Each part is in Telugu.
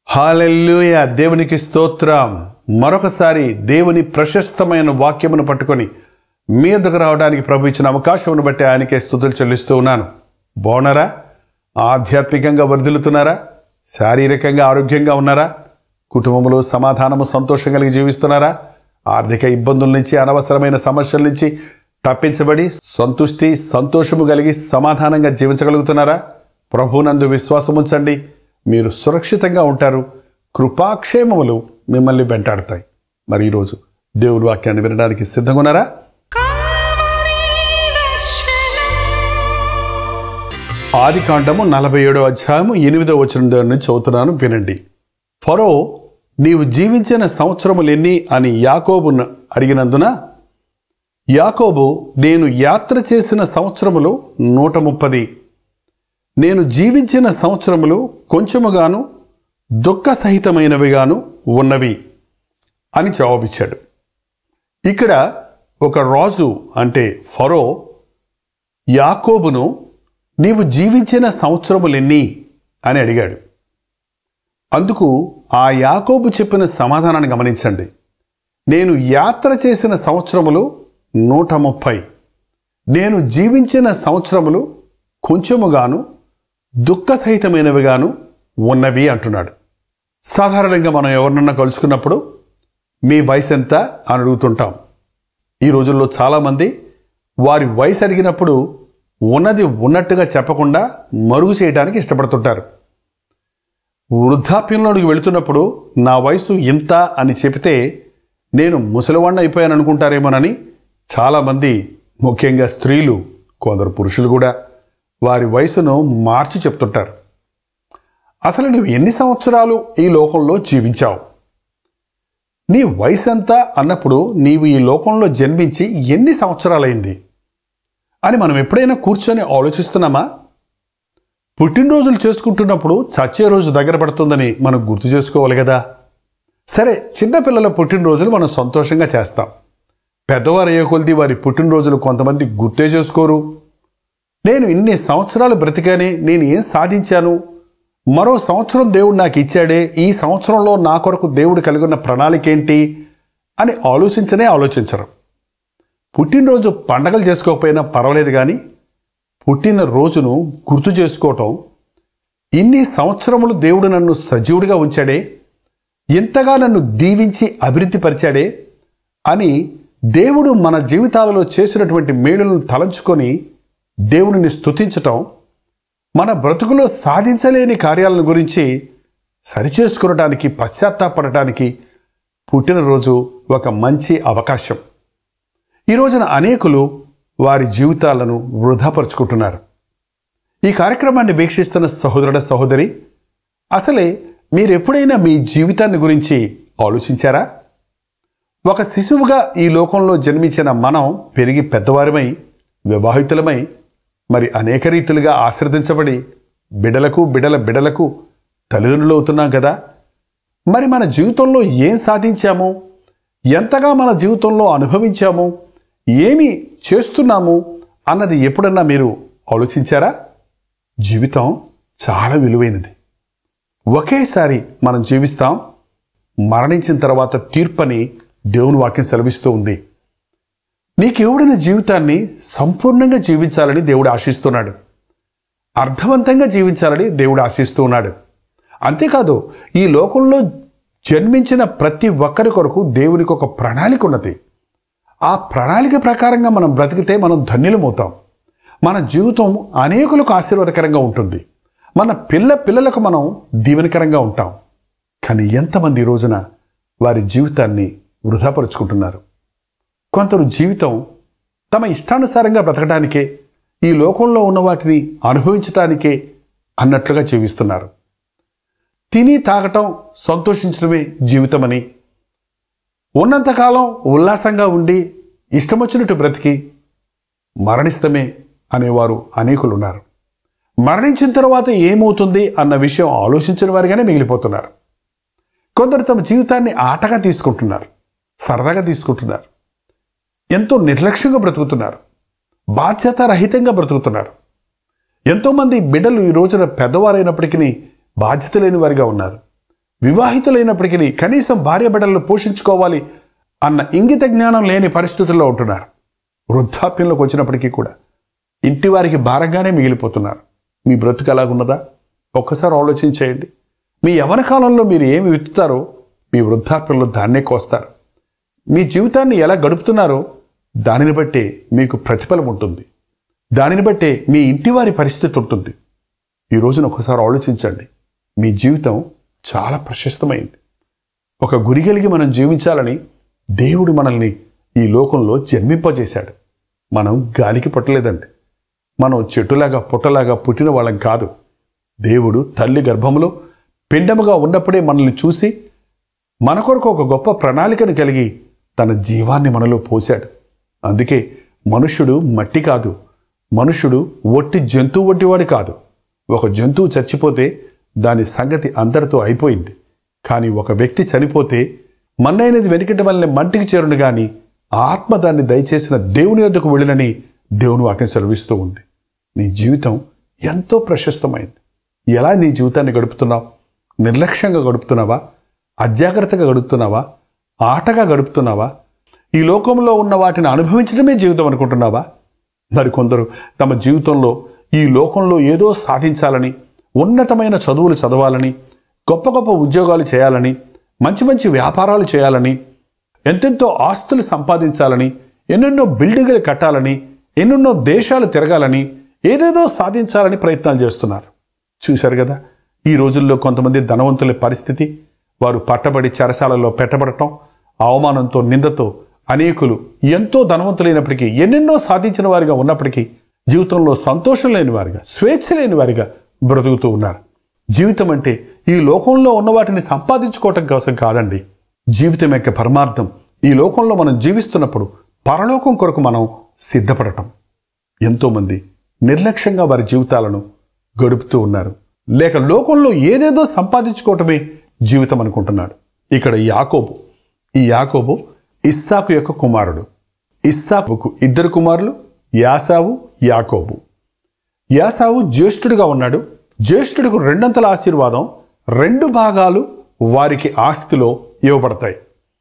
హాలెల్లుయ దేవునికి స్తోత్రం మరొకసారి దేవుని ప్రశస్తమైన వాక్యమును పట్టుకొని మీ దగ్గర రావడానికి ప్రభు ఇచ్చిన అవకాశమును బట్టి ఆయనకే స్థుతులు చెల్లిస్తూ ఉన్నాను బాగున్నారా ఆధ్యాత్మికంగా వర్ధిల్లుతున్నారా శారీరకంగా ఆరోగ్యంగా ఉన్నారా కుటుంబంలో సమాధానము సంతోషం కలిగి జీవిస్తున్నారా ఆర్థిక ఇబ్బందుల నుంచి అనవసరమైన సమస్యల నుంచి తప్పించబడి సంతుష్టి సంతోషము కలిగి సమాధానంగా జీవించగలుగుతున్నారా ప్రభునందు విశ్వాసం ఉంచండి మీరు సురక్షితంగా ఉంటారు కృపాక్షేమములు మిమ్మల్ని వెంటాడతాయి మరి ఈరోజు దేవుడి వాక్యాన్ని వినడానికి సిద్ధంగా ఉన్నారా ఆది కాండము నలభై ఏడో అధ్యాయము ఎనిమిదో వచనం దగ్గర నుంచి చదువుతున్నాను వినండి ఫరో నీవు జీవించిన సంవత్సరములు ఎన్ని అని యాకోబును అడిగినందున యాకోబు నేను యాత్ర చేసిన సంవత్సరములు నూట ముప్పది నేను జీవించిన సంవత్సరములు కొంచెముగాను దుఃఖ సహితమైనవిగాను ఉన్నవి అని జవాబిచ్చాడు ఇక్కడ ఒక రాజు అంటే ఫరో యాకోబును నీవు జీవించిన సంవత్సరములెన్ని అని అడిగాడు అందుకు ఆ యాకోబు చెప్పిన సమాధానాన్ని గమనించండి నేను యాత్ర చేసిన సంవత్సరములు నూట ముప్పై నేను జీవించిన సంవత్సరములు కొంచెముగాను దుఃఖసహితమైనవిగాను ఉన్నవి అంటున్నాడు సాధారణంగా మనం ఎవరినన్నా కలుసుకున్నప్పుడు మీ వయసు ఎంత అని అడుగుతుంటాం ఈ రోజుల్లో చాలామంది వారి వయసు అడిగినప్పుడు ఉన్నది ఉన్నట్టుగా చెప్పకుండా మరుగు చేయడానికి ఇష్టపడుతుంటారు వృద్ధాప్యంలోనికి వెళుతున్నప్పుడు నా వయసు ఇంత అని చెబితే నేను ముసలివాణ్ణి అయిపోయాను అనుకుంటారేమోనని చాలామంది ముఖ్యంగా స్త్రీలు కొందరు పురుషులు కూడా వారి వయసును మార్చి చెప్తుంటారు అసలు నువ్వు ఎన్ని సంవత్సరాలు ఈ లోకంలో జీవించావు నీ వయసు ఎంత అన్నప్పుడు నీవు ఈ లోకంలో జన్మించి ఎన్ని సంవత్సరాలైంది అని మనం ఎప్పుడైనా కూర్చొని ఆలోచిస్తున్నామా పుట్టినరోజులు చేసుకుంటున్నప్పుడు చచ్చే రోజు దగ్గర పడుతుందని మనం గుర్తు చేసుకోవాలి కదా సరే చిన్నపిల్లల పుట్టినరోజులు మనం సంతోషంగా చేస్తాం పెద్దవారు అయ్యే కొలిది వారి పుట్టినరోజులు కొంతమంది గుర్తే చేసుకోరు నేను ఇన్ని సంవత్సరాలు బ్రతికానే నేను ఏం సాధించాను మరో సంవత్సరం దేవుడు నాకు ఇచ్చాడే ఈ సంవత్సరంలో నా కొరకు దేవుడు కలిగి ఉన్న ప్రణాళిక ఏంటి అని ఆలోచించనే ఆలోచించరు పుట్టినరోజు పండగలు చేసుకోకపోయినా పర్వాలేదు కానీ పుట్టిన రోజును గుర్తు చేసుకోవటం ఇన్ని సంవత్సరములు దేవుడు నన్ను సజీవుడిగా ఉంచాడే ఇంతగా నన్ను దీవించి అభివృద్ధి పరిచాడే అని దేవుడు మన జీవితాలలో చేసినటువంటి మేలులను తలంచుకొని దేవుడిని స్తుతించటం మన బ్రతుకులో సాధించలేని కార్యాలను గురించి సరిచేసుకునటానికి పశ్చాత్తాపడటానికి పుట్టినరోజు ఒక మంచి అవకాశం ఈ రోజున అనేకులు వారి జీవితాలను వృధాపరుచుకుంటున్నారు ఈ కార్యక్రమాన్ని వీక్షిస్తున్న సహోదరుడ సహోదరి అసలే మీరు ఎప్పుడైనా మీ జీవితాన్ని గురించి ఆలోచించారా ఒక శిశువుగా ఈ లోకంలో జన్మించిన మనం పెరిగి పెద్దవారమై వివాహితులమై మరి అనేక రీతులుగా ఆశ్రదించబడి బిడలకు బిడల బిడలకు తల్లిదండ్రులు అవుతున్నాం కదా మరి మన జీవితంలో ఏం సాధించాము ఎంతగా మన జీవితంలో అనుభవించాము ఏమి చేస్తున్నాము అన్నది ఎప్పుడన్నా మీరు ఆలోచించారా జీవితం చాలా విలువైనది ఒకేసారి మనం జీవిస్తాం మరణించిన తర్వాత తీర్పని దేవుని వాక్యం సెలవిస్తూ ఉంది నీకు ఎవడిన జీవితాన్ని సంపూర్ణంగా జీవించాలని దేవుడు ఆశిస్తున్నాడు అర్థవంతంగా జీవించాలని దేవుడు ఆశిస్తూ ఉన్నాడు అంతేకాదు ఈ లోకంలో జన్మించిన ప్రతి ఒక్కరి కొరకు దేవునికి ఒక ప్రణాళిక ఉన్నది ఆ ప్రణాళిక ప్రకారంగా మనం బ్రతికితే మనం ధన్యులమవుతాం మన జీవితం అనేకులకు ఆశీర్వాదకరంగా ఉంటుంది మన పిల్ల పిల్లలకు మనం దీవెనకరంగా ఉంటాం కానీ ఎంతమంది ఈ రోజున వారి జీవితాన్ని వృధాపరుచుకుంటున్నారు కొందరు జీవితం తమ ఇష్టానుసారంగా బ్రతకడానికే ఈ లోకంలో ఉన్న వాటిని అనుభవించటానికే అన్నట్లుగా జీవిస్తున్నారు తిని తాగటం సంతోషించడమే జీవితమని ఉన్నంతకాలం ఉల్లాసంగా ఉండి ఇష్టం వచ్చినట్టు బ్రతికి మరణిస్తమే అనేవారు అనేకులు ఉన్నారు మరణించిన తర్వాత ఏమవుతుంది అన్న విషయం ఆలోచించిన వారిగానే మిగిలిపోతున్నారు కొందరు తమ జీవితాన్ని ఆటగా తీసుకుంటున్నారు సరదాగా తీసుకుంటున్నారు ఎంతో నిర్లక్ష్యంగా బ్రతుకుతున్నారు బాధ్యత రహితంగా బ్రతుకుతున్నారు ఎంతోమంది బిడ్డలు ఈ రోజున పెద్దవారైనప్పటికీ బాధ్యత లేని వారిగా ఉన్నారు వివాహితులైనప్పటికీ కనీసం భార్య బిడ్డలను పోషించుకోవాలి అన్న ఇంగిత జ్ఞానం లేని పరిస్థితుల్లో ఉంటున్నారు వృద్ధాప్యంలోకి వచ్చినప్పటికీ కూడా ఇంటి వారికి భారంగానే మిగిలిపోతున్నారు మీ బ్రతుకు ఎలాగున్నదా ఒక్కసారి ఆలోచించేయండి మీ యవన కాలంలో మీరు ఏమి విత్తుతారో మీ వృద్ధాప్యంలో దాన్నే కోస్తారు మీ జీవితాన్ని ఎలా గడుపుతున్నారో దానిని బట్టే మీకు ప్రతిఫలం ఉంటుంది దానిని బట్టే మీ ఇంటి వారి పరిస్థితి ఉంటుంది ఈ రోజున ఒకసారి ఆలోచించండి మీ జీవితం చాలా ప్రశస్తమైంది ఒక గురి కలిగి మనం జీవించాలని దేవుడు మనల్ని ఈ లోకంలో జన్మింపజేశాడు మనం గాలికి పుట్టలేదండి మనం చెట్టులాగా పుట్టలాగా పుట్టిన వాళ్ళం కాదు దేవుడు తల్లి గర్భంలో పిండముగా ఉన్నప్పుడే మనల్ని చూసి మన కొరకు ఒక గొప్ప ప్రణాళికను కలిగి తన జీవాన్ని మనలో పోశాడు అందుకే మనుష్యుడు మట్టి కాదు మనుష్యుడు ఒట్టి జంతువు వంటివాడు కాదు ఒక జంతువు చచ్చిపోతే దాని సంగతి అందరితో అయిపోయింది కానీ ఒక వ్యక్తి చనిపోతే మన్నైనది వెనుకటి వల్లనే మంటికి చేరును గాని ఆత్మ దాన్ని దయచేసిన దేవుని యొద్దకు వెళ్ళినని దేవుని వాక్యం సెలవిస్తూ ఉంది నీ జీవితం ఎంతో ప్రశస్తమైంది ఎలా నీ జీవితాన్ని గడుపుతున్నావు నిర్లక్ష్యంగా గడుపుతున్నావా అజాగ్రత్తగా గడుపుతున్నావా ఆటగా గడుపుతున్నావా ఈ లోకంలో ఉన్న వాటిని అనుభవించడమే జీవితం అనుకుంటున్నావా మరి కొందరు తమ జీవితంలో ఈ లోకంలో ఏదో సాధించాలని ఉన్నతమైన చదువులు చదవాలని గొప్ప గొప్ప ఉద్యోగాలు చేయాలని మంచి మంచి వ్యాపారాలు చేయాలని ఎంతెంతో ఆస్తులు సంపాదించాలని ఎన్నెన్నో బిల్డింగులు కట్టాలని ఎన్నెన్నో దేశాలు తిరగాలని ఏదేదో సాధించాలని ప్రయత్నాలు చేస్తున్నారు చూశారు కదా ఈ రోజుల్లో కొంతమంది ధనవంతుల పరిస్థితి వారు పట్టబడి చెరసాలలో పెట్టబడటం అవమానంతో నిందతో అనేకులు ఎంతో ధనవంతులైనప్పటికీ ఎన్నెన్నో సాధించిన వారిగా ఉన్నప్పటికీ జీవితంలో సంతోషం లేని వారిగా స్వేచ్ఛ లేని వారిగా బ్రతుకుతూ ఉన్నారు జీవితం అంటే ఈ లోకంలో ఉన్న వాటిని సంపాదించుకోవటం కోసం కాదండి జీవితం యొక్క పరమార్థం ఈ లోకంలో మనం జీవిస్తున్నప్పుడు పరలోకం కొరకు మనం సిద్ధపడటం ఎంతోమంది నిర్లక్ష్యంగా వారి జీవితాలను గడుపుతూ ఉన్నారు లేక లోకంలో ఏదేదో సంపాదించుకోవటమే జీవితం అనుకుంటున్నాడు ఇక్కడ యాకోబు ఈ యాకోబు ఇస్సాకు యొక్క కుమారుడు ఇస్సాకుకు ఇద్దరు కుమారులు యాసావు యాకోబు యాసావు జ్యేష్ఠుడిగా ఉన్నాడు జ్యేష్ఠుడికి రెండంతల ఆశీర్వాదం రెండు భాగాలు వారికి ఆస్తిలో ఇవ్వబడతాయి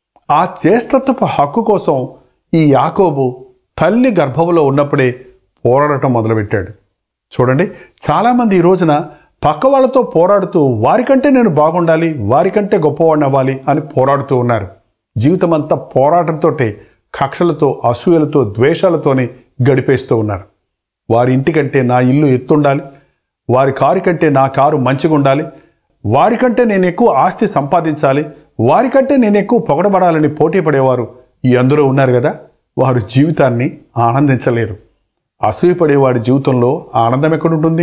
ఆ జ్యేష్ఠత్వపు హక్కు కోసం ఈ యాకోబు తల్లి గర్భంలో ఉన్నప్పుడే పోరాడటం మొదలుపెట్టాడు చూడండి చాలామంది ఈ రోజున పక్క వాళ్ళతో పోరాడుతూ వారికంటే నేను బాగుండాలి వారికంటే గొప్పవాడిని అవ్వాలి అని పోరాడుతూ ఉన్నారు జీవితం అంతా పోరాటంతోటే కక్షలతో అసూయలతో ద్వేషాలతోనే గడిపేస్తూ ఉన్నారు వారి ఇంటికంటే నా ఇల్లు ఎత్తుండాలి వారి కారు కంటే నా కారు మంచిగా ఉండాలి వారికంటే నేను ఎక్కువ ఆస్తి సంపాదించాలి వారికంటే నేను ఎక్కువ పొగడబడాలని పోటీ పడేవారు ఈ అందరూ ఉన్నారు కదా వారు జీవితాన్ని ఆనందించలేరు అసూయపడేవాడి జీవితంలో ఆనందం ఎక్కడుంటుంది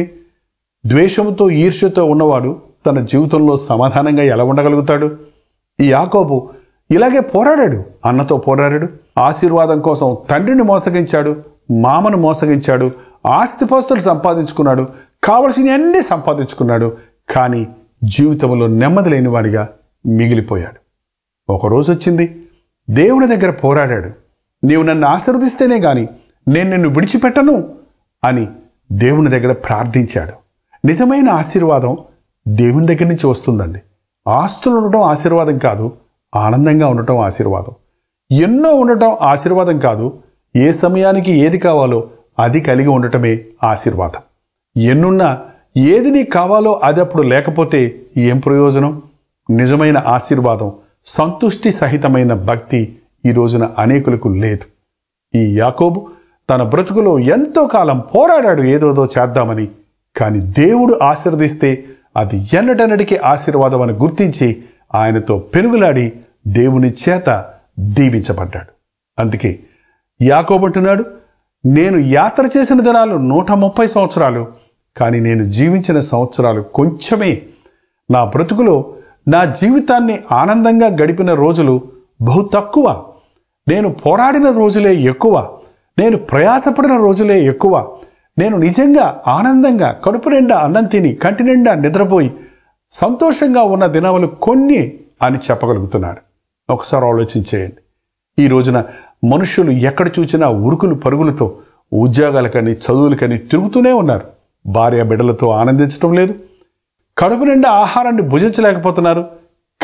ద్వేషంతో ఈర్ష్యతో ఉన్నవాడు తన జీవితంలో సమాధానంగా ఎలా ఉండగలుగుతాడు ఈ యాకోబు ఇలాగే పోరాడాడు అన్నతో పోరాడాడు ఆశీర్వాదం కోసం తండ్రిని మోసగించాడు మామను మోసగించాడు ఆస్తిపాస్తులు సంపాదించుకున్నాడు కావలసిన అన్నీ సంపాదించుకున్నాడు కానీ జీవితంలో నెమ్మది లేనివాడిగా మిగిలిపోయాడు ఒకరోజు వచ్చింది దేవుని దగ్గర పోరాడాడు నీవు నన్ను ఆశీర్వదిస్తేనే గాని నేను నిన్ను విడిచిపెట్టను అని దేవుని దగ్గర ప్రార్థించాడు నిజమైన ఆశీర్వాదం దేవుని దగ్గర నుంచి వస్తుందండి ఆస్తులు ఉండటం ఆశీర్వాదం కాదు ఆనందంగా ఉండటం ఆశీర్వాదం ఎన్నో ఉండటం ఆశీర్వాదం కాదు ఏ సమయానికి ఏది కావాలో అది కలిగి ఉండటమే ఆశీర్వాదం ఎన్నున్నా ఏది నీకు కావాలో అది అప్పుడు లేకపోతే ఏం ప్రయోజనం నిజమైన ఆశీర్వాదం సంతుష్టి సహితమైన భక్తి ఈ రోజున అనేకులకు లేదు ఈ యాకోబు తన బ్రతుకులో ఎంతో కాలం పోరాడాడు ఏదోదో చేద్దామని కానీ దేవుడు ఆశీర్వదిస్తే అది ఎన్నటన్నటికీ ఆశీర్వాదం అని గుర్తించి ఆయనతో పెనుగులాడి దేవుని చేత దీవించబడ్డాడు అందుకే యాకోబంటున్నాడు నేను యాత్ర చేసిన దినాలు నూట ముప్పై సంవత్సరాలు కానీ నేను జీవించిన సంవత్సరాలు కొంచెమే నా బ్రతుకులో నా జీవితాన్ని ఆనందంగా గడిపిన రోజులు బహు తక్కువ నేను పోరాడిన రోజులే ఎక్కువ నేను ప్రయాసపడిన రోజులే ఎక్కువ నేను నిజంగా ఆనందంగా కడుపు నిండా అన్నం తిని కంటి నిండా నిద్రపోయి సంతోషంగా ఉన్న దినములు కొన్ని అని చెప్పగలుగుతున్నాడు ఒకసారి ఆలోచించేయండి ఈ రోజున మనుషులు ఎక్కడ చూసినా ఉరుకులు పరుగులతో ఉద్యోగాలకని చదువులకని తిరుగుతూనే ఉన్నారు భార్య బిడ్డలతో ఆనందించడం లేదు కడుపు నిండా ఆహారాన్ని భుజించలేకపోతున్నారు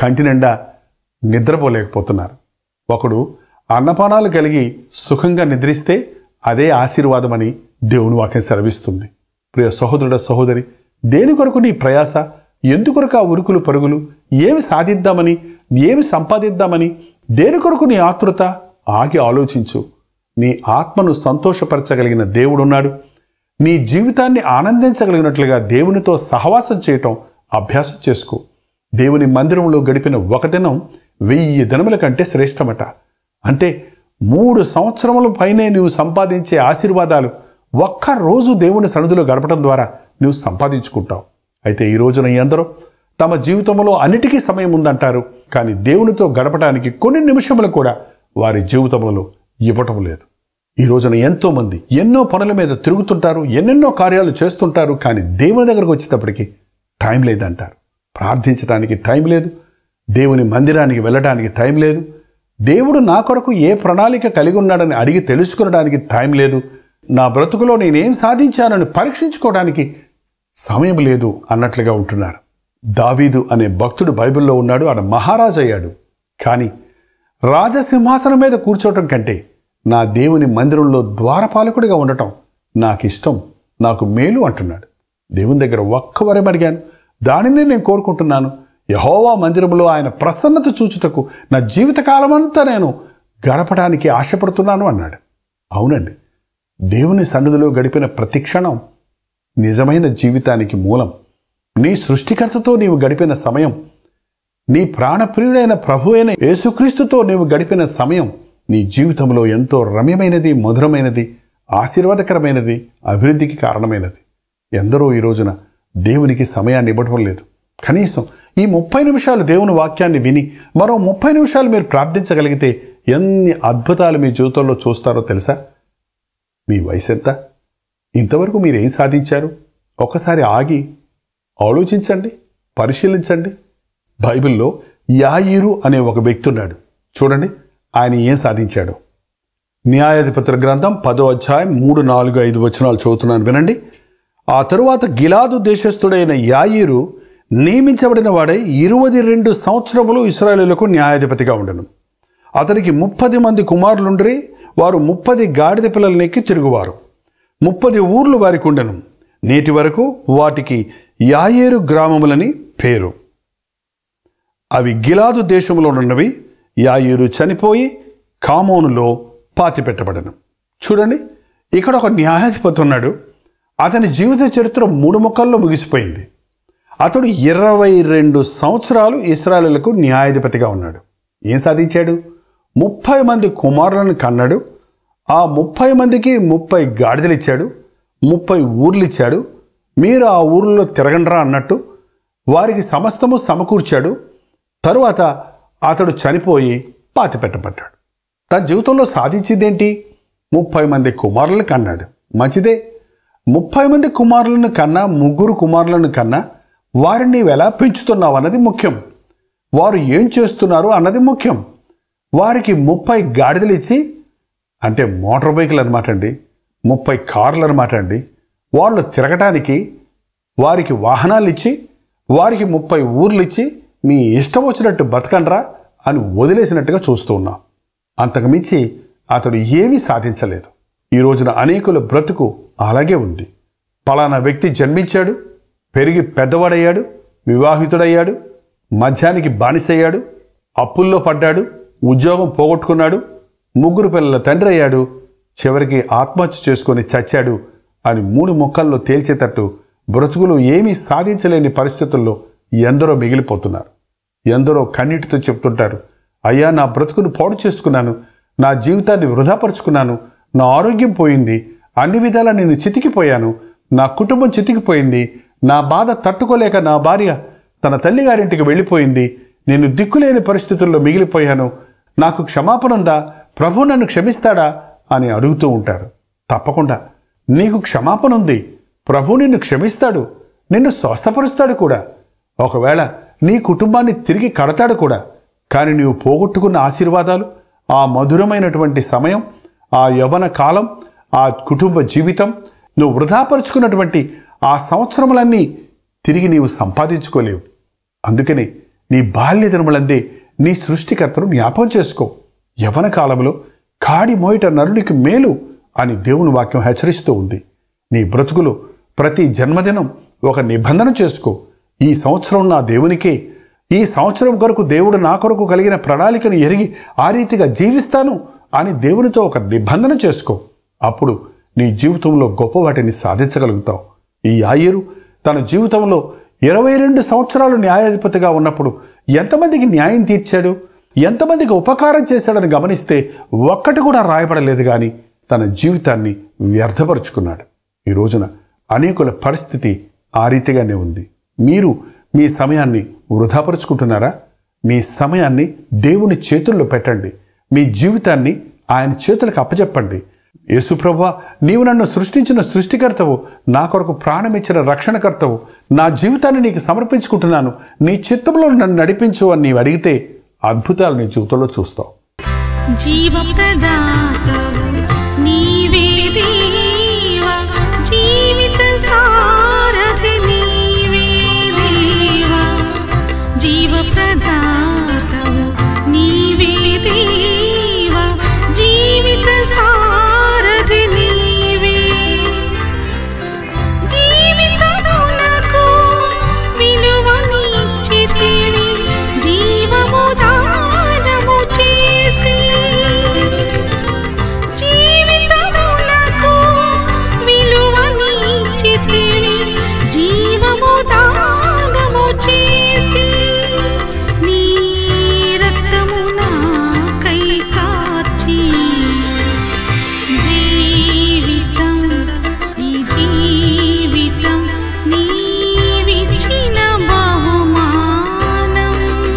కంటి నిండా నిద్రపోలేకపోతున్నారు ఒకడు అన్నపానాలు కలిగి సుఖంగా నిద్రిస్తే అదే ఆశీర్వాదమని దేవుని వాక్యం సెలవిస్తుంది ప్రియ సహోదరుడ సహోదరి దేని కొరకు నీ ప్రయాస ఎందుకొరకు ఆ ఉరుకులు పరుగులు ఏమి సాధిద్దామని ఏమి సంపాదిద్దామని దేని కొరకు నీ ఆతృత ఆగి ఆలోచించు నీ ఆత్మను సంతోషపరచగలిగిన దేవుడున్నాడు నీ జీవితాన్ని ఆనందించగలిగినట్లుగా దేవునితో సహవాసం చేయటం అభ్యాసం చేసుకో దేవుని మందిరంలో గడిపిన ఒక దినం వెయ్యి దినముల కంటే శ్రేష్టమట అంటే మూడు సంవత్సరముల పైనే నువ్వు సంపాదించే ఆశీర్వాదాలు ఒక్క రోజు దేవుని సన్నిధిలో గడపడం ద్వారా నువ్వు సంపాదించుకుంటావు అయితే ఈ రోజున ఎందరో తమ జీవితంలో అన్నిటికీ సమయం ఉందంటారు కానీ దేవునితో గడపడానికి కొన్ని నిమిషములు కూడా వారి జీవితంలో ఇవ్వటం లేదు ఈ రోజున ఎంతో మంది ఎన్నో పనుల మీద తిరుగుతుంటారు ఎన్నెన్నో కార్యాలు చేస్తుంటారు కానీ దేవుని దగ్గరకు వచ్చేటప్పటికి టైం లేదంటారు ప్రార్థించడానికి టైం లేదు దేవుని మందిరానికి వెళ్ళడానికి టైం లేదు దేవుడు నా కొరకు ఏ ప్రణాళిక కలిగి ఉన్నాడని అడిగి తెలుసుకునడానికి టైం లేదు నా బ్రతుకులో నేనేం సాధించానని పరీక్షించుకోవడానికి సమయం లేదు అన్నట్లుగా ఉంటున్నారు దావీదు అనే భక్తుడు బైబిల్లో ఉన్నాడు ఆయన మహారాజు అయ్యాడు కానీ రాజసింహాసనం మీద కూర్చోవటం కంటే నా దేవుని మందిరంలో ద్వారపాలకుడిగా ఉండటం నాకు ఇష్టం నాకు మేలు అంటున్నాడు దేవుని దగ్గర ఒక్క వరం అడిగాను దానినే నేను కోరుకుంటున్నాను యహోవా మందిరంలో ఆయన ప్రసన్నత చూచుటకు నా జీవితకాలమంతా నేను గడపడానికి ఆశపడుతున్నాను అన్నాడు అవునండి దేవుని సన్నిధిలో గడిపిన ప్రతి క్షణం నిజమైన జీవితానికి మూలం నీ సృష్టికర్తతో నీవు గడిపిన సమయం నీ ప్రాణప్రియుడైన ప్రభు అయిన యేసుక్రీస్తుతో నీవు గడిపిన సమయం నీ జీవితంలో ఎంతో రమ్యమైనది మధురమైనది ఆశీర్వాదకరమైనది అభివృద్ధికి కారణమైనది ఎందరో ఈ రోజున దేవునికి సమయాన్ని ఇవ్వడం లేదు కనీసం ఈ ముప్పై నిమిషాలు దేవుని వాక్యాన్ని విని మరో ముప్పై నిమిషాలు మీరు ప్రార్థించగలిగితే ఎన్ని అద్భుతాలు మీ జీవితంలో చూస్తారో తెలుసా మీ వయసు ఎంత ఇంతవరకు మీరు ఏం సాధించారు ఒకసారి ఆగి ఆలోచించండి పరిశీలించండి బైబిల్లో యాయిరు అనే ఒక వ్యక్తి ఉన్నాడు చూడండి ఆయన ఏం సాధించాడు న్యాయాధిపతుల గ్రంథం పదో అధ్యాయం మూడు నాలుగు ఐదు వచనాలు చదువుతున్నాను వినండి ఆ తరువాత గిలాదు దేశస్థుడైన యాయిరు నియమించబడిన వాడై ఇరవై రెండు సంవత్సరములు ఇస్రాయేలులకు న్యాయాధిపతిగా ఉండను అతనికి ముప్పది మంది కుమారులుండ్రి వారు ముప్పది గాడిద పిల్లలనెక్కి తిరుగువారు ముప్పది ఊర్లు వారికి ఉండను నేటి వరకు వాటికి యాయేరు గ్రామములని పేరు అవి గిలాదు దేశంలో ఉన్నవి యాయేరు చనిపోయి కామోనులో పాతిపెట్టబడను చూడండి ఇక్కడ ఒక న్యాయాధిపతి ఉన్నాడు అతని జీవిత చరిత్ర మూడు ముక్కల్లో ముగిసిపోయింది అతడు ఇరవై రెండు సంవత్సరాలు ఇస్రాయలులకు న్యాయాధిపతిగా ఉన్నాడు ఏం సాధించాడు ముప్పై మంది కుమారులను కన్నాడు ఆ ముప్పై మందికి ముప్పై గాడిదలు ఇచ్చాడు ముప్పై ఊర్లు ఇచ్చాడు మీరు ఆ ఊర్లో తిరగండ్రా అన్నట్టు వారికి సమస్తము సమకూర్చాడు తరువాత అతడు చనిపోయి పాతిపెట్టబడ్డాడు తన జీవితంలో సాధించిందేంటి ముప్పై మంది కుమారులను కన్నాడు మంచిదే ముప్పై మంది కుమారులను కన్నా ముగ్గురు కుమారులను కన్నా వారిని నీవు ఎలా పెంచుతున్నావు అన్నది ముఖ్యం వారు ఏం చేస్తున్నారు అన్నది ముఖ్యం వారికి ముప్పై గాడిదలు ఇచ్చి అంటే మోటార్ బైకులు అనమాట అండి ముప్పై కార్లు అనమాట అండి వాళ్ళు తిరగటానికి వారికి వాహనాలు ఇచ్చి వారికి ముప్పై ఊర్లు ఇచ్చి మీ ఇష్టం వచ్చినట్టు బతకండ్రా అని వదిలేసినట్టుగా చూస్తూ ఉన్నాం అంతకుమించి అతడు ఏమీ సాధించలేదు ఈ రోజున అనేకుల బ్రతుకు అలాగే ఉంది పలానా వ్యక్తి జన్మించాడు పెరిగి పెద్దవాడయ్యాడు వివాహితుడయ్యాడు మధ్యానికి బానిసయ్యాడు అప్పుల్లో పడ్డాడు ఉద్యోగం పోగొట్టుకున్నాడు ముగ్గురు పిల్లల తండ్రి అయ్యాడు చివరికి ఆత్మహత్య చేసుకొని చచ్చాడు అని మూడు మొక్కల్లో తేల్చేటట్టు బ్రతుకులు ఏమీ సాధించలేని పరిస్థితుల్లో ఎందరో మిగిలిపోతున్నారు ఎందరో కన్నీటితో చెప్తుంటారు అయ్యా నా బ్రతుకును పాడు చేసుకున్నాను నా జీవితాన్ని వృధాపరుచుకున్నాను నా ఆరోగ్యం పోయింది అన్ని విధాలా నేను చితికిపోయాను నా కుటుంబం చితికిపోయింది నా బాధ తట్టుకోలేక నా భార్య తన తల్లిగారింటికి వెళ్ళిపోయింది నేను దిక్కులేని పరిస్థితుల్లో మిగిలిపోయాను నాకు క్షమాపణ ఉందా ప్రభు నన్ను క్షమిస్తాడా అని అడుగుతూ ఉంటారు తప్పకుండా నీకు క్షమాపణ ఉంది ప్రభు నిన్ను క్షమిస్తాడు నిన్ను స్వస్థపరుస్తాడు కూడా ఒకవేళ నీ కుటుంబాన్ని తిరిగి కడతాడు కూడా కానీ నీవు పోగొట్టుకున్న ఆశీర్వాదాలు ఆ మధురమైనటువంటి సమయం ఆ యవన కాలం ఆ కుటుంబ జీవితం నువ్వు వృధాపరుచుకున్నటువంటి ఆ సంవత్సరములన్నీ తిరిగి నీవు సంపాదించుకోలేవు అందుకని నీ బాల్య దినములందే నీ సృష్టికర్తను జ్ఞాపకం చేసుకో యవన కాలంలో కాడి మోయట నరునికి మేలు అని దేవుని వాక్యం హెచ్చరిస్తూ ఉంది నీ బ్రతుకులో ప్రతి జన్మదినం ఒక నిబంధన చేసుకో ఈ సంవత్సరం నా దేవునికే ఈ సంవత్సరం కొరకు దేవుడు నా కొరకు కలిగిన ప్రణాళికను ఎరిగి ఆ రీతిగా జీవిస్తాను అని దేవునితో ఒక నిబంధన చేసుకో అప్పుడు నీ జీవితంలో గొప్ప వాటిని సాధించగలుగుతావు ఈ ఆయురు తన జీవితంలో ఇరవై రెండు సంవత్సరాలు న్యాయాధిపతిగా ఉన్నప్పుడు ఎంతమందికి న్యాయం తీర్చాడు ఎంతమందికి ఉపకారం చేశాడని గమనిస్తే ఒక్కటి కూడా రాయబడలేదు కానీ తన జీవితాన్ని వ్యర్థపరుచుకున్నాడు ఈ రోజున అనేకుల పరిస్థితి ఆ రీతిగానే ఉంది మీరు మీ సమయాన్ని వృధాపరుచుకుంటున్నారా మీ సమయాన్ని దేవుని చేతుల్లో పెట్టండి మీ జీవితాన్ని ఆయన చేతులకు అప్పచెప్పండి యేసుప్రవ్వ నీవు నన్ను సృష్టించిన సృష్టికర్తవు నా కొరకు ప్రాణమిచ్చిన రక్షణకర్తవు నా జీవితాన్ని నీకు సమర్పించుకుంటున్నాను నీ చిత్తంలో నన్ను నడిపించు అని నీవు అడిగితే అద్భుతాలు నీ జీవితంలో చూస్తావు జీవప్రదాతవు నీవే దేవా జీవిత సారథి నీవే దేవా జీవప్రదాతవు నీవే దేవా జీవిత సారథి నీవే జీవితమునకు విలువనిచ్చితివి జీవము దానము చేసి జీవితమునకు విలువనిచ్చితివి జీవము దానము చేసి నీ రక్తము నాకై కార్చి జీవితం ఈ జీవితం నీవిచ్చిన బహుమానం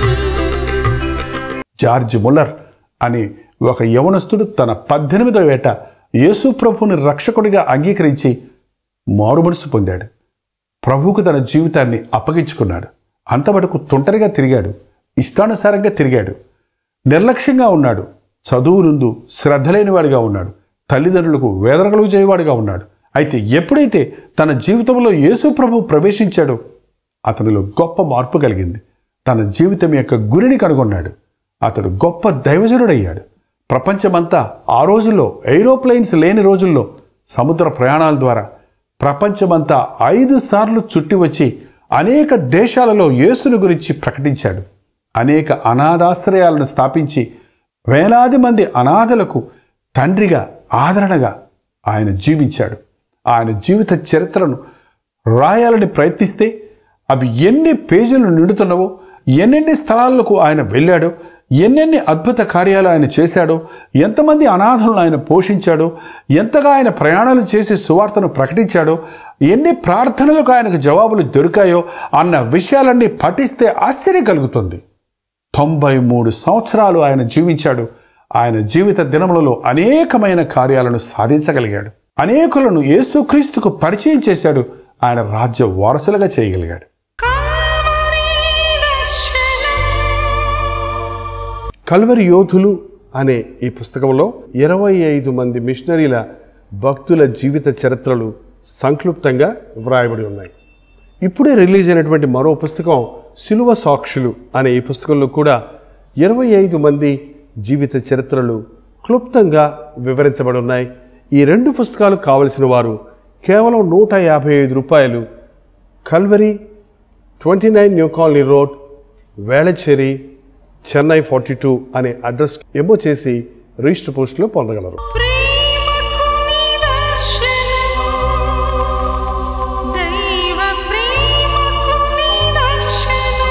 జార్జ్ ముల్లర్ అనే ఒక యవనస్తుడు తన పద్దెనిమిదవ ఏట యేసు ప్రభుని రక్షకుడిగా అంగీకరించి మారుమనసు పొందాడు ప్రభువుకు తన జీవితాన్ని అప్పగించుకున్నాడు అంతవరకు తుంటరిగా తిరిగాడు ఇష్టానుసారంగా తిరిగాడు నిర్లక్ష్యంగా ఉన్నాడు చదువునందు శ్రద్ధ లేనివాడిగా ఉన్నాడు తల్లిదండ్రులకు వేదన కలుగు చేయవాడిగా ఉన్నాడు అయితే ఎప్పుడైతే తన జీవితంలో యేసు ప్రభు ప్రవేశించాడో అతనిలో గొప్ప మార్పు కలిగింది తన జీవితం యొక్క గురిని కనుగొన్నాడు అతడు గొప్ప దైవజనుడయ్యాడు ప్రపంచమంతా ఆ రోజుల్లో ఏరోప్లైన్స్ లేని రోజుల్లో సముద్ర ప్రయాణాల ద్వారా ప్రపంచమంతా ఐదు సార్లు చుట్టి వచ్చి అనేక దేశాలలో యేసుని గురించి ప్రకటించాడు అనేక అనాథాశ్రయాలను స్థాపించి వేలాది మంది అనాథలకు తండ్రిగా ఆదరణగా ఆయన జీవించాడు ఆయన జీవిత చరిత్రను రాయాలని ప్రయత్నిస్తే అవి ఎన్ని పేజీలు నిండుతున్నవో ఎన్నెన్ని స్థలాలకు ఆయన వెళ్ళాడో ఎన్నెన్ని అద్భుత కార్యాలు ఆయన చేశాడో ఎంతమంది అనాథలను ఆయన పోషించాడో ఎంతగా ఆయన ప్రయాణాలు చేసి సువార్తను ప్రకటించాడో ఎన్ని ప్రార్థనలకు ఆయనకు జవాబులు దొరికాయో అన్న విషయాలన్నీ పఠిస్తే ఆశ్చర్యం కలుగుతుంది తొంభై మూడు సంవత్సరాలు ఆయన జీవించాడు ఆయన జీవిత దినములలో అనేకమైన కార్యాలను సాధించగలిగాడు అనేకులను యేసుక్రీస్తుకు పరిచయం చేశాడు ఆయన రాజ్య వారసులుగా చేయగలిగాడు కల్వరి దర్శనం కల్వరి యోధులు అనే ఈ పుస్తకంలో ఇరవై ఐదు మంది మిషనరీల భక్తుల జీవిత చరిత్రలు సంక్లుప్తంగా వ్రాయబడి ఉన్నాయి ఇప్పుడే రిలీజ్ అయినటువంటి మరో పుస్తకం సిలువ సాక్షులు అనే ఈ పుస్తకంలో కూడా ఇరవై ఐదు మంది జీవిత చరిత్రలు క్లుప్తంగా వివరించబడి ఉన్నాయి ఈ రెండు పుస్తకాలు కావలసిన వారు కేవలం నూట యాభై ఐదు రూపాయలు Calvary twenty nine new colony road Velachery Chennai forty two అనే అడ్రస్ ఎమో చేసి రిజిస్టర్ పోస్టులో పొందగలరు ప్రేమకు నిదర్శనము దైవ ప్రేమకు నిదర్శనము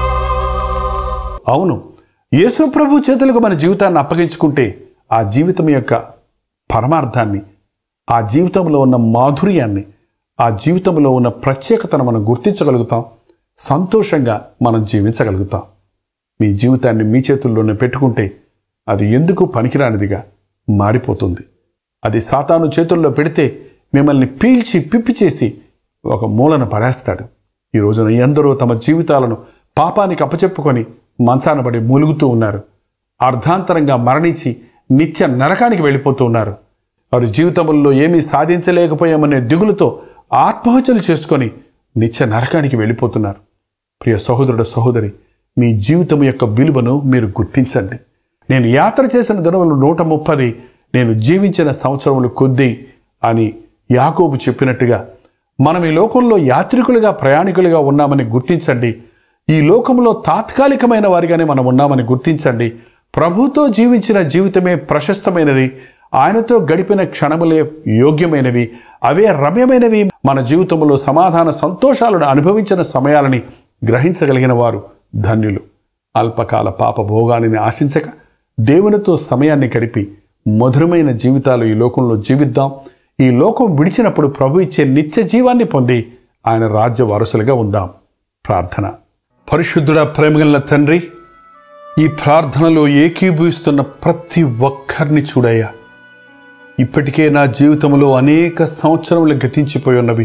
అవును యేసు ప్రభు చేతులకు మన జీవితాన్ని అప్పగించుకుంటే ఆ జీవితం యొక్క పరమార్థాన్ని ఆ జీవితంలో ఉన్న మాధుర్యాన్ని ఆ జీవితంలో ఉన్న ప్రత్యేకతను మనం గుర్తించగలుగుతాం సంతోషంగా మనం జీవించగలుగుతాం మీ జీవితాన్ని మీ చేతుల్లోనే పెట్టుకుంటే అది ఎందుకు పనికిరానిదిగా మారిపోతుంది అది సాతాను చేతుల్లో పెడితే మిమ్మల్ని పీల్చి పిప్పి చేసి ఒక మూలన పడేస్తాడు ఈ రోజున ఎందరో తమ జీవితాలను పాపానికి అప్పచెప్పుకొని మంచాన పడి మూలుగుతూ ఉన్నారు అర్ధాంతరంగా మరణించి నిత్య నరకానికి వెళ్ళిపోతూ ఉన్నారు వారి జీవితంలో ఏమీ సాధించలేకపోయామనే దిగులుతో ఆత్మహత్యలు చేసుకొని నిత్య నరకానికి వెళ్ళిపోతున్నారు ప్రియ సహోదరుడు సహోదరి మీ జీవితం యొక్క విలువను మీరు గుర్తించండి నేను యాత్ర చేసిన దినములు నూట ముప్పది నేను జీవించిన సంవత్సరములు కొద్దీ అని యాకోబు చెప్పినట్టుగా మనం ఈ లోకంలో యాత్రికులుగా ప్రయాణికులుగా ఉన్నామని గుర్తించండి ఈ లోకంలో తాత్కాలికమైన వారిగానే మనం ఉన్నామని గుర్తించండి ప్రభుతో జీవించిన జీవితమే ప్రశస్తమైనది ఆయనతో గడిపిన క్షణములే యోగ్యమైనవి అవే రమ్యమైనవి మన జీవితంలో సమాధాన సంతోషాలను అనుభవించిన సమయాలని గ్రహించగలిగిన వారు ధన్యులు అల్పకాల పాప భోగాన్ని ఆశించక దేవునితో సమయాన్ని గడిపి మధురమైన జీవితాలు ఈ లోకంలో జీవిద్దాం ఈ లోకం విడిచినప్పుడు ప్రభు ఇచ్చే నిత్య జీవాన్ని పొంది ఆయన రాజ్య వారసులుగా ఉందాం ప్రార్థన పరిశుద్ధుడ ప్రేమగల తండ్రి ఈ ప్రార్థనలో ఏకీభవిస్తున్న ప్రతి ఒక్కరిని చూడయ్యా ఇప్పటికే నా జీవితంలో అనేక సంవత్సరములు గతించిపోయి ఉన్నవి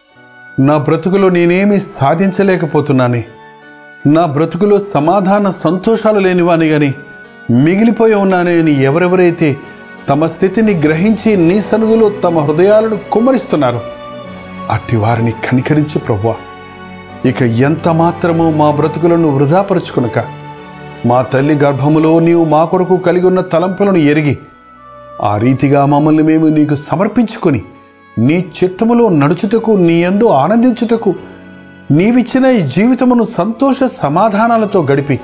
నా బ్రతుకులో నేనేమీ సాధించలేకపోతున్నానే నా బ్రతుకులో సమాధాన సంతోషాలు లేనివాని గాని మిగిలిపోయి ఉన్నానే అని ఎవరెవరైతే తమ స్థితిని గ్రహించి నీ సన్నిధిలో తమ హృదయాలను కుమ్మరిస్తున్నారు అట్టి వారిని కనికరించు ప్రభువా ఇక ఎంత మాత్రమో మా బ్రతుకులను వృధాపరుచుకునక మా తల్లి గర్భములో నీవు మా కొరకు కలిగి ఉన్న తలంపులను ఎరిగి ఆ రీతిగా మమ్మల్ని మేము నీకు సమర్పించుకొని నీ చిత్తములో నడుచుటకు నీ యందు ఆనందించుటకు నీవిచ్చిన ఈ జీవితమును సంతోష సమాధానాలతో గడిపి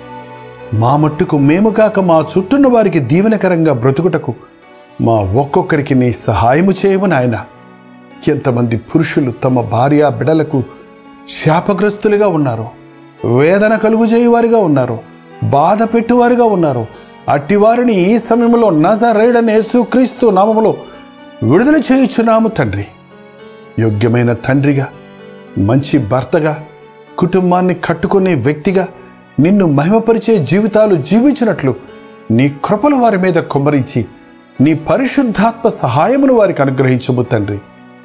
మా మట్టుకు మేము కాక మా చుట్టూన్న వారికి దీవెనకరంగా బ్రతుకుటకు మా ఒక్కొక్కరికి నీ సహాయము చేయము నాయన ఎంతమంది పురుషులు తమ భార్య బిడలకు శాపగ్రస్తులుగా ఉన్నారు వేదన కలుగు చేయువారిగా ఉన్నారు బాధ పెట్టువారిగా ఉన్నారు అట్టివారిని ఈ సమయంలో నజరేడని యేసుక్రీస్తు నామములో విడుదల చేయుచున్నాము తండ్రి యోగ్యమైన తండ్రిగా మంచి భర్తగా కుటుంబాన్ని కట్టుకునే వ్యక్తిగా నిన్ను మహిమపరిచే జీవితాలు జీవించినట్లు నీ కృపలు వారి మీద కుమ్మరించి నీ పరిశుద్ధాత్మ సహాయమును వారికి అనుగ్రహించము తండ్రి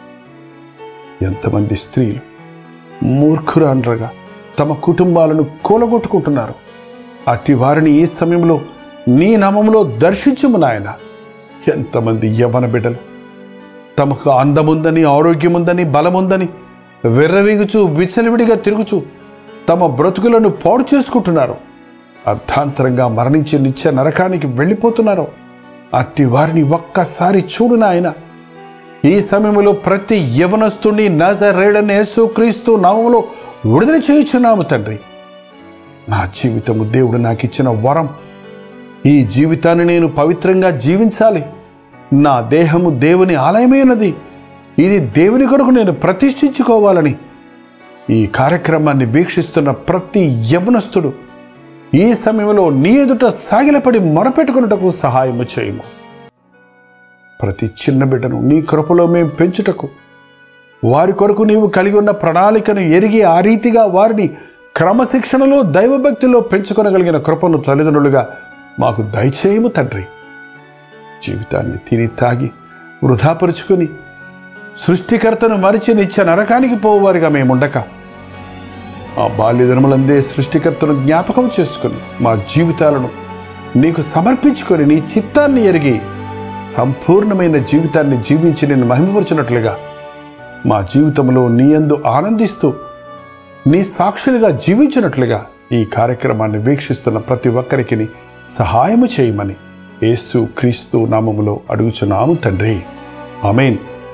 ఎంతమంది స్త్రీలు మూర్ఖురాండ్రగా తమ కుటుంబాలను కూలగొట్టుకుంటున్నారు అట్టి వారిని ఈ సమయంలో నీ నామములో దర్శించుము నాయన ఎంతమంది యవ్వన బిడ్డలు తమకు అందముందని ఆరోగ్యముందని బలముందని వెర్రవీగుచూ విచలవిడిగా తిరుగుచూ తమ బ్రతుకులను పాడు చేసుకుంటున్నారు అర్థాంతరంగా మరణించి నిత్య నరకానికి వెళ్ళిపోతున్నారు అట్టి వారిని ఒక్కసారి చూడు నాయనా ఈ సమయంలో ప్రతి యవనస్తుని నజరేడని యేసుక్రీస్తు నామములో విడుదల చేయుచున్నాము తండ్రి నా జీవితము దేవుడు నాకు ఇచ్చిన వరం ఈ జీవితాన్ని నేను పవిత్రంగా జీవించాలి నా దేహము దేవుని ఆలయమైనది ఇది దేవుని కొరకు నేను ప్రతిష్ఠించుకోవాలని ఈ కార్యక్రమాన్ని వీక్షిస్తున్న ప్రతి యవనస్తుడు ఈ సమయంలో నీ ఎదుట సాగిలపడి మొరపెట్టుకున్నటకు సహాయము చేయము ప్రతి చిన్న బిడ్డను నీ కృపలో మేము పెంచుటకు వారి కొరకు నీవు కలిగి ఉన్న ప్రణాళికను ఎరిగి ఆ రీతిగా వారిని క్రమశిక్షణలో దైవభక్తిలో పెంచుకొనగలిగిన కృపను తల్లిదండ్రులుగా మాకు దయచేయము తండ్రి జీవితాన్ని తిని తాగి వృధాపరుచుకొని సృష్టికర్తను మరిచి నిత్య నరకానికి పోవారిగా మేముండక ఆ బాల్యదినములందే సృష్టికర్తను జ్ఞాపకం చేసుకొని మా జీవితాలను నీకు సమర్పించుకొని నీ చిత్తాన్ని ఎరిగి సంపూర్ణమైన జీవితాన్ని జీవించి నేను మహిమపరిచినట్లుగా మా జీవితంలో నీ యందు ఆనందిస్తూ నీ సాక్షులుగా జీవించినట్లుగా ఈ కార్యక్రమాన్ని వీక్షిస్తున్న ప్రతి ఒక్కరికి సహాయము చేయమని యేసు క్రీస్తు నామములో అడుగుచున్నాము తండ్రి ఆమెన్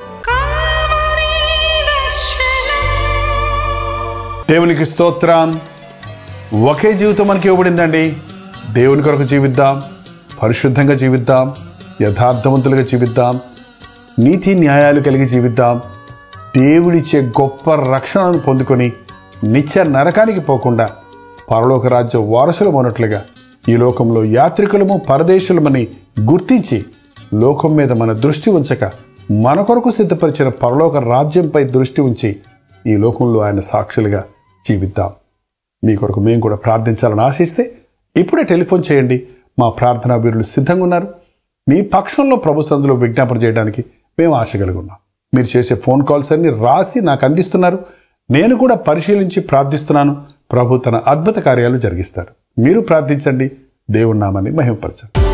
కావరి దర్శనం దేవునికి స్తోత్రం ఒకే జీవితం మనకి ఇవ్వబడిందండి దేవుని కొరకు జీవిద్దాం పరిశుద్ధంగా జీవిద్దాం యథార్థవంతులుగా జీవిద్దాం నీతి న్యాయాలు కలిగి జీవిద్దాం దేవుడిచ్చే గొప్ప రక్షణను పొందుకొని నిత్య నరకానికి పోకుండా పరలోక రాజ్య వారసులం ఉన్నట్లుగా ఈ లోకంలో యాత్రికులము పరదేశులమని గుర్తించి లోకం మీద మన దృష్టి ఉంచక మన కొరకు సిద్ధపరిచిన పరలోక రాజ్యంపై దృష్టి ఉంచి ఈ లోకంలో ఆయన సాక్షులుగా జీవిద్దాం మీ కొరకు మేము కూడా ప్రార్థించాలని ఆశిస్తే ఇప్పుడే టెలిఫోన్ చేయండి మా ప్రార్థనా వీరులు సిద్ధంగా ఉన్నారు మీ పక్షంలో ప్రభు సందులో విజ్ఞాపన చేయడానికి మేము ఆశ కలిగి ఉన్నాం మీరు చేసే ఫోన్ కాల్స్ అన్ని రాసి నాకు అందిస్తున్నారు నేను కూడా పరిశీలించి ప్రార్థిస్తున్నాను ప్రభు తన అద్భుత కార్యాలు జరిగిస్తారు మీరు ప్రార్థించండి దేవుడి నామాన్ని మహిమపరచండి